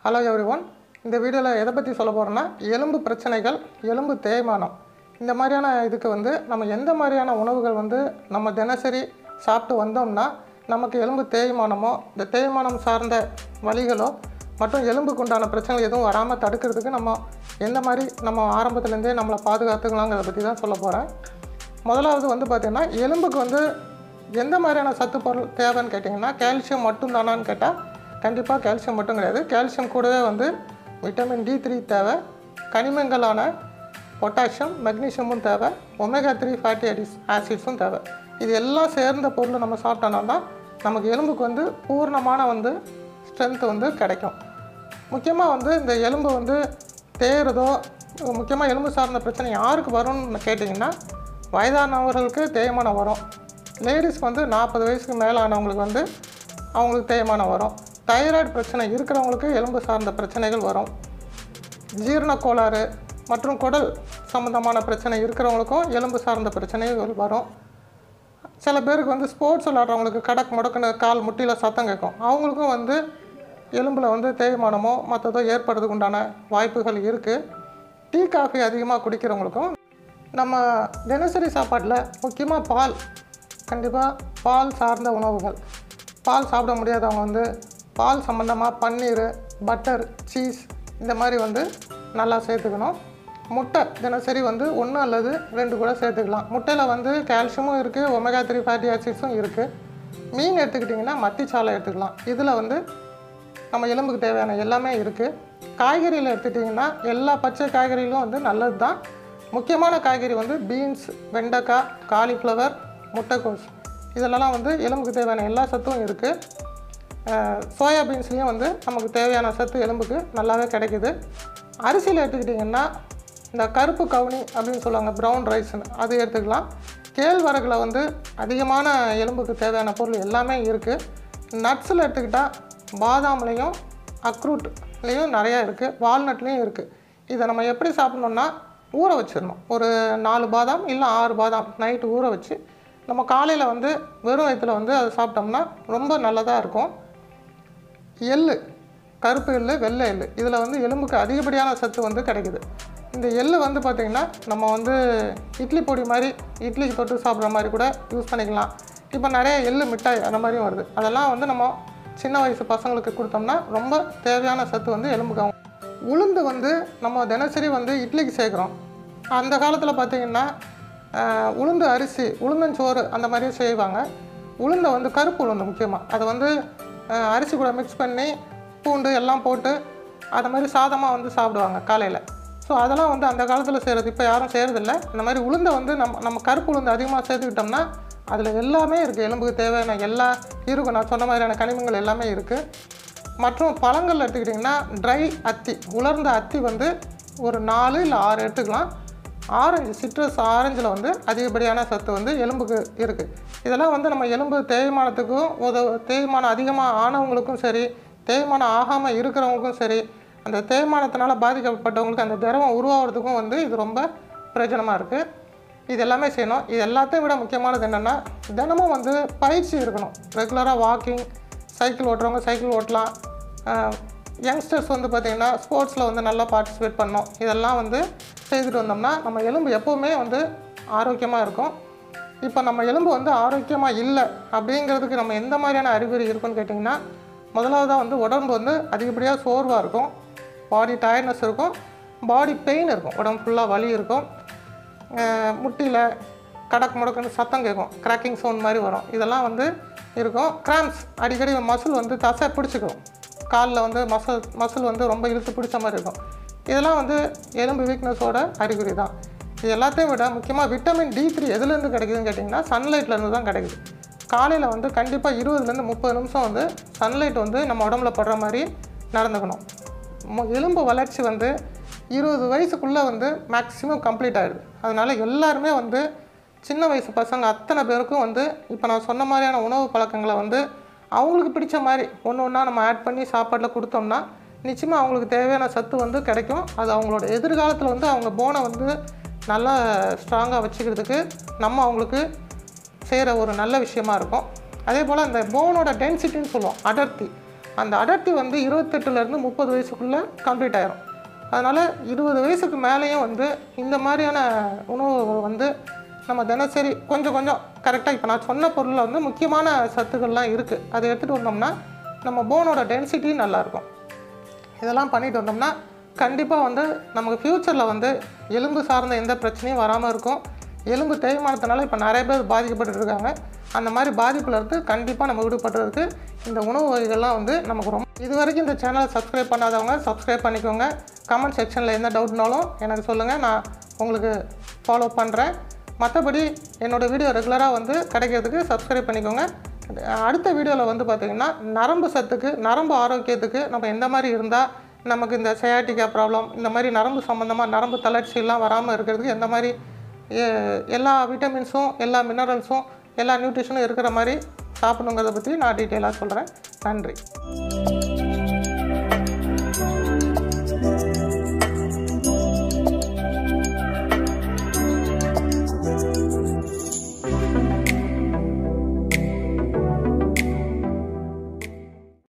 hello every one இந்த வீடியோவில் எதை பற்றி சொல்ல போகிறோன்னா எலும்பு பிரச்சனைகள் எலும்பு தேய்மானம் இந்த மாதிரியான இதுக்கு வந்து நம்ம எந்த மாதிரியான உணவுகள் வந்து நம்ம தினசரி சாப்பிட்டு வந்தோம்னா நமக்கு எலும்பு தேய்மானமோ இந்த தேய்மானம் சார்ந்த வலிகளோ மற்றும் எலும்புக்கு உண்டான பிரச்சனைகள் எதுவும் வராமல் தடுக்கிறதுக்கு நம்ம எந்த மாதிரி நம்ம ஆரம்பத்துலேருந்தே நம்மளை பாதுகாத்துக்கலாங்கிறத பற்றி தான் சொல்ல போகிறேன் முதலாவது வந்து பார்த்திங்கன்னா எலும்புக்கு வந்து எந்த மாதிரியான சத்து பொருள் தேவைன்னு கேட்டிங்கன்னா கால்சியம் மட்டும் தானான்னு கேட்டால் கண்டிப்பாக கால்சியம் மட்டும் கிடையாது கால்சியம் கூடவே வந்து விட்டமின் டி த்ரீ தேவை கனிமங்களான பொட்டாசியம் மெக்னீஷியமும் தேவை ஒமேகா த்ரீ ஃபேட்டி அடிஸ் ஆசிட்ஸும் தேவை இது எல்லாம் சேர்ந்த பொருள் நம்ம சாப்பிட்டோம்னா தான் நமக்கு எலும்புக்கு வந்து பூர்ணமான வந்து ஸ்ட்ரென்த் வந்து கிடைக்கும் முக்கியமாக வந்து இந்த எலும்பு வந்து தேயிறதோ முக்கியமாக எலும்பு சார்ந்த பிரச்சனை யாருக்கு வரும்னு கேட்டிங்கன்னா வயதானவர்களுக்கு தேய்மானம் வரும் லேடிஸ்க்கு வந்து நாற்பது வயசுக்கு மேலானவங்களுக்கு வந்து அவங்களுக்கு தேய்மானம் வரும் தைராய்டு பிரச்சனை இருக்கிறவங்களுக்கு எலும்பு சார்ந்த பிரச்சனைகள் வரும் ஜீரண கோளாறு மற்றும் குடல் சம்மந்தமான பிரச்சனை இருக்கிறவங்களுக்கும் எலும்பு சார்ந்த பிரச்சனைகள் வரும் சில பேருக்கு வந்து ஸ்போர்ட்ஸ் விளாட்றவங்களுக்கு கடக் முடக்குன்னு கால் முட்டியில் சத்தம் கேட்கும் அவங்களுக்கும் வந்து எலும்பில் வந்து தேய்மானமோ மற்றதோ ஏற்படுறதுக்கு உண்டான வாய்ப்புகள் இருக்குது டீ காஃபி அதிகமாக குடிக்கிறவங்களுக்கும் நம்ம தினசரி சாப்பாட்டில் முக்கியமாக பால் கண்டிப்பாக பால் சார்ந்த உணவுகள் பால் சாப்பிட முடியாதவங்க வந்து பால் சம்மந்தமாக பன்னீர் பட்டர் சீஸ் இந்த மாதிரி வந்து நல்லா சேர்த்துக்கணும் முட்டை தினசரி வந்து ஒன்று அல்லது ரெண்டு கூட சேர்த்துக்கலாம் முட்டையில் வந்து கால்சியமும் இருக்குது ஒமேகா த்ரீ ஃபேட்டி ஆசிட்ஸும் இருக்குது மீன் எடுத்துக்கிட்டிங்கன்னா மத்திச்சாலை எடுத்துக்கலாம் இதில் வந்து நம்ம எலும்புக்கு தேவையான எல்லாமே இருக்குது காய்கறியில் எடுத்துட்டிங்கன்னா எல்லா பச்சை காய்கறிகளும் வந்து நல்லது தான் முக்கியமான காய்கறி வந்து பீன்ஸ் வெண்டைக்காய் காலிஃப்ளவர் முட்டைக்கோஸ் இதெல்லாம் வந்து எலும்புக்கு தேவையான எல்லா சத்தும் இருக்குது சோயா பீன்ஸ்லேயும் வந்து நமக்கு தேவையான சத்து எலும்புக்கு நல்லாவே கிடைக்குது அரிசியில் எடுத்துக்கிட்டிங்கன்னா இந்த கருப்பு கவுனி அப்படின்னு சொல்லுவாங்க ப்ரௌன் ரைஸ்னு அது எடுத்துக்கலாம் கேழ்வரகுல வந்து அதிகமான எலும்புக்கு தேவையான பொருள் எல்லாமே இருக்குது நட்ஸில் எடுத்துக்கிட்டால் பாதாம்லேயும் அக்ரூட்லேயும் நிறையா இருக்குது வால்நட்லேயும் இருக்குது இதை நம்ம எப்படி சாப்பிட்ணுன்னா ஊற வச்சிடணும் ஒரு நாலு பாதாம் இல்லை ஆறு பாதாம் நைட்டு ஊற வச்சு நம்ம காலையில் வந்து வெறும் வயிற்றுல வந்து அதை சாப்பிட்டோம்னா ரொம்ப நல்லதாக இருக்கும் எள்ளு கருப்பு எள்ளு வெள்ளை எள்ளு இதில் வந்து எலும்புக்கு அதிகப்படியான சத்து வந்து கிடைக்குது இந்த எள்ளு வந்து பார்த்திங்கன்னா நம்ம வந்து இட்லி பொடி மாதிரி இட்லிக்கு தொட்டு சாப்பிட்ற மாதிரி கூட யூஸ் பண்ணிக்கலாம் இப்போ நிறைய எள்ளு மிட்டாய் அந்த மாதிரியும் வருது அதெல்லாம் வந்து நம்ம சின்ன வயசு பசங்களுக்கு கொடுத்தோம்னா ரொம்ப தேவையான சத்து வந்து எலும்புக்கு ஆகும் உளுந்து வந்து நம்ம தினசரி வந்து இட்லிக்கு சேர்க்குறோம் அந்த காலத்தில் பார்த்திங்கன்னா ஆஹ், உளுந்து அரிசி உளுந்தஞ்சோறு அந்த மாதிரியே செய்வாங்க உளுந்தை வந்து கருப்பு உளுந்து முக்கியமாக அதை வந்து ஆஹ், அரிசி கூட மிக்ஸ் பண்ணி பூண்டு எல்லாம் போட்டு அதை மாதிரி சாதமாக வந்து சாப்பிடுவாங்க காலையில் ஸோ அதெல்லாம் வந்து அந்த காலத்தில் செய்கிறது இப்போ யாரும் செய்கிறதில்ல இந்த மாதிரி உளுந்தை வந்து நம்ம நம்ம கருப்பு உளுந்து அதிகமாக சேர்த்துக்கிட்டோம்னா அதில் எல்லாமே இருக்குது எலும்புக்கு தேவையான எல்லா இருக்கும் நான் சொன்ன மாதிரியான கனிமங்கள் எல்லாமே இருக்குது மற்றும் பழங்கள் எடுத்துக்கிட்டிங்கன்னா ட்ரை அத்தி உலர்ந்த அத்தி வந்து ஒரு நாலு இல்லை ஆறு எடுத்துக்கலாம் ஆரஞ்சு சிட்ரஸ் ஆரஞ்சில் வந்து அதிகப்படியான சத்து வந்து எலும்புக்கு இருக்குது இதெல்லாம் வந்து நம்ம எலும்பு தேய்மானத்துக்கும் உதவு தேய்மானம் அதிகமாக ஆனவங்களுக்கும் சரி தேய்மானம் ஆகாமல் இருக்கிறவங்களுக்கும் சரி அந்த தேய்மானத்தினால பாதிக்கப்பட்டவங்களுக்கு அந்த திரவம் உருவாகிறதுக்கும் வந்து இது ரொம்ப பிரயோஜனமாக இருக்குது இது எல்லாமே செய்யணும் இது எல்லாத்தையும் விட முக்கியமானது என்னென்னா தினமும் வந்து பயிற்சி இருக்கணும் ரெகுலராக வாக்கிங் சைக்கிள் ஓட்டுறவங்க சைக்கிள் ஓட்டலாம் யங்ஸ்டர்ஸ் வந்து பார்த்திங்கன்னா ஸ்போர்ட்ஸில் வந்து நல்லா பார்ட்டிசிபேட் பண்ணணும் இதெல்லாம் வந்து செய்துட்டு வந்தோம்னா நம்ம எலும்பு எப்போவுமே வந்து ஆரோக்கியமாக இருக்கும் இப்போ நம்ம எலும்பு வந்து ஆரோக்கியமாக இல்லை அப்படிங்கிறதுக்கு நம்ம எந்த மாதிரியான அறிகுறி இருக்குன்னு கேட்டிங்கன்னா முதலாவதாக வந்து உடம்பு வந்து அதிகப்படியாக சோர்வாக இருக்கும் பாடி டயர்ட்னஸ் இருக்கும் பாடி பெயின் இருக்கும் உடம்பு ஃபுல்லாக வலி இருக்கும் அஹ் முட்டியில் கடக் முடக்குன்னு சத்தம் கேட்கும் கிராக்கிங் சவுண்ட் மாதிரி வரும் இதெல்லாம் வந்து இருக்கும் கிராம்ஸ் அடிக்கடி மசில் வந்து தசை பிடிச்சிக்கும் காலில் வந்து மசில் மசில் வந்து ரொம்ப இழுத்து பிடிச்ச மாதிரி இருக்கும் இதெல்லாம் வந்து எலும்பு வீக்னஸோட அறிகுறி தான் இது எல்லாத்தையும் விட முக்கியமாக விட்டமின் டி த்ரீ எதுலேருந்து கிடைக்குதுன்னு கேட்டிங்கன்னா சன்லைட்லேருந்து தான் கிடைக்குது காலையில் வந்து கண்டிப்பாக இருபதுலேருந்து முப்பது நிமிஷம் வந்து சன்லைட் வந்து நம்ம உடம்புல படுற மாதிரி நடந்துக்கணும் மு- எலும்பு வளர்ச்சி வந்து இருபது வயசுக்குள்ளே வந்து மேக்ஸிமம் கம்ப்ளீட் ஆகிடுது அதனால் எல்லாருமே வந்து சின்ன வயசு பசங்க அத்தனை பேருக்கும் வந்து இப்போ நான் சொன்ன மாதிரியான உணவு பழக்கங்களை வந்து அவங்களுக்கு பிடிச்ச மாதிரி ஒன்று ஒன்றா நம்ம ஆட் பண்ணி சாப்பாட்டில் கொடுத்தோம்னா நிச்சயமாக அவங்களுக்கு தேவையான சத்து வந்து கிடைக்கும் அது அவங்களோட எதிர்காலத்தில் வந்து அவங்க போனை வந்து நல்லா ஸ்ட்ராங்காக வச்சுக்கிறதுக்கு நம்ம அவங்களுக்கு செய்கிற ஒரு நல்ல விஷயமா இருக்கும் அதே போல் அந்த போனோட டென்சிட்டின்னு சொல்லுவோம் அடர்த்தி அந்த அடர்த்தி வந்து இருபத்தெட்டுலேருந்து முப்பது வயசுக்குள்ளே கம்ப்ளீட் ஆயிரும் அதனால் இருபது வயசுக்கு மேலேயும் வந்து இந்த மாதிரியான உணவுகள் வந்து நம்ம தினசரி கொஞ்சம் கொஞ்சம் கரெக்டாக இப்போ நான் சொன்ன பொருளில் வந்து முக்கியமான சத்துக்கள்லாம் இருக்குது அதை எடுத்துகிட்டு வந்தோம்னா நம்ம போனோட டென்சிட்டி நல்லாயிருக்கும் இதெல்லாம் பண்ணிட்டு வந்தோம்னா கண்டிப்பாக வந்து நமக்கு ஃப்யூச்சரில் வந்து எலும்பு சார்ந்த எந்த பிரச்சனையும் வராமல் இருக்கும் எலும்பு தேய்மானத்தினால இப்போ நிறைய பேர் பாதிக்கப்பட்டு இருக்காங்க அந்த மாதிரி பாதிப்புல இருந்து கண்டிப்பாக நம்ம விடுபடுறதுக்கு இந்த உணவு வகைகள்லாம் வந்து நமக்கு ரொம்ப இது வரைக்கும் இந்த சேனலை சப்ஸ்கிரைப் பண்ணாதவங்க சப்ஸ்கிரைப் பண்ணிக்கோங்க கமெண்ட் செக்ஷனில் எந்த டவுட்னாலும் எனக்கு சொல்லுங்கள் நான் உங்களுக்கு ஃபாலோ பண்ணுறேன் மற்றபடி என்னோடய வீடியோ ரெகுலராக வந்து கிடைக்கிறதுக்கு சப்ஸ்கிரைப் பண்ணிக்கோங்க அடுத்த வீடியோவில் வந்து பார்த்திங்கன்னா நரம்பு சத்துக்கு நரம்பு ஆரோக்கியத்துக்கு நம்ம எந்த மாதிரி இருந்தால் நமக்கு இந்த சயாட்டிக்கா ப்ராப்ளம் இந்த மாதிரி நரம்பு சம்மந்தமாக நரம்பு தளர்ச்சியெல்லாம் வராமல் இருக்கிறதுக்கு எந்த மாதிரி எ- எல்லா விட்டமின்ஸும் எல்லா மினரல்ஸும் எல்லா நியூட்ரிஷனும் இருக்கிற மாதிரி சாப்பிடணுங்கிறத பற்றி நான் டீட்டெயிலாக சொல்கிறேன் நன்றி